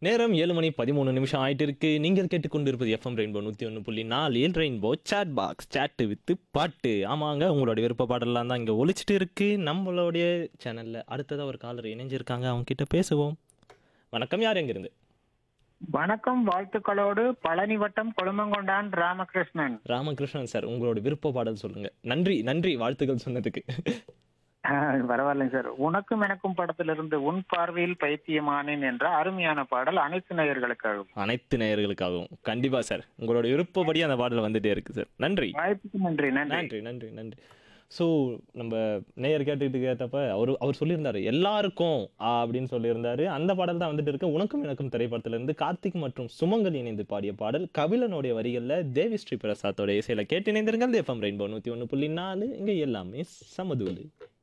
நேரம் ஏழு மணி பதிமூணு நிமிஷம் ஆயிட்டு இருக்கு நீங்கள் கேட்டுக்கொண்டிருப்பது எஃப்எம் ரெயின்போ நூற்றி ஒன்று புள்ளி நாலில் rainbow chat box chat with பாட்டு ஆமாங்க உங்களோட விருப்ப பாடலாம் தான் இங்கே ஒழிச்சிட்டு இருக்கு நம்மளுடைய சேனலில் அடுத்ததாக ஒரு காலர் இணைஞ்சிருக்காங்க அவங்க கிட்ட பேசுவோம் வணக்கம் யார் எங்கிருந்து வணக்கம் வாழ்த்துக்களோடு பழனி வட்டம் கொழுமங்கொண்டான் ராமகிருஷ்ணன் ராமகிருஷ்ணன் சார் உங்களோட விருப்ப பாடல் சொல்லுங்க நன்றி நன்றி வாழ்த்துக்கள் சொன்னதுக்கு ஆஹ், பரவாயில்லைங்க சார் உனக்கும் எனக்கும் படத்திலிருந்து உன் பார்வையில் பைத்தியமானேன் என்ற அருமையான பாடல் அனைத்து நேயர்களுக்காகவும் அனைத்து நேயர்களுக்காகவும் கண்டிப்பா சார் உங்களோட விருப்பப்படி அந்த பாடல் வந்துட்டே இருக்கு சார் நன்றி வாய்ப்புக்கு நன்றி நன்றி நன்றி நன்றி நன்றி ஸோ நம்ம நேயர் கேட்டுக்கிட்டு கேட்டப்ப அவர் அவர் சொல்லியிருந்தாரு எல்லாருக்கும் ஆ அப்படின்னு சொல்லியிருந்தாரு அந்த பாடல் தான் வந்துட்டு இருக்கு உனக்கும் எனக்கும் திரைப்படத்திலிருந்து கார்த்திக் மற்றும் சுமங்கல் இணைந்து பாடிய பாடல் கபிலனுடைய வரிகளில் தேவி ஸ்ரீ பிரசாத்தோட இசையில கேட்டு இணைந்திருங்கள் எஃப்எம் ரெயின்போ நூற்றி ஒன்று புள்ளி நாலு இங்கே எல்லாமே சமதூலு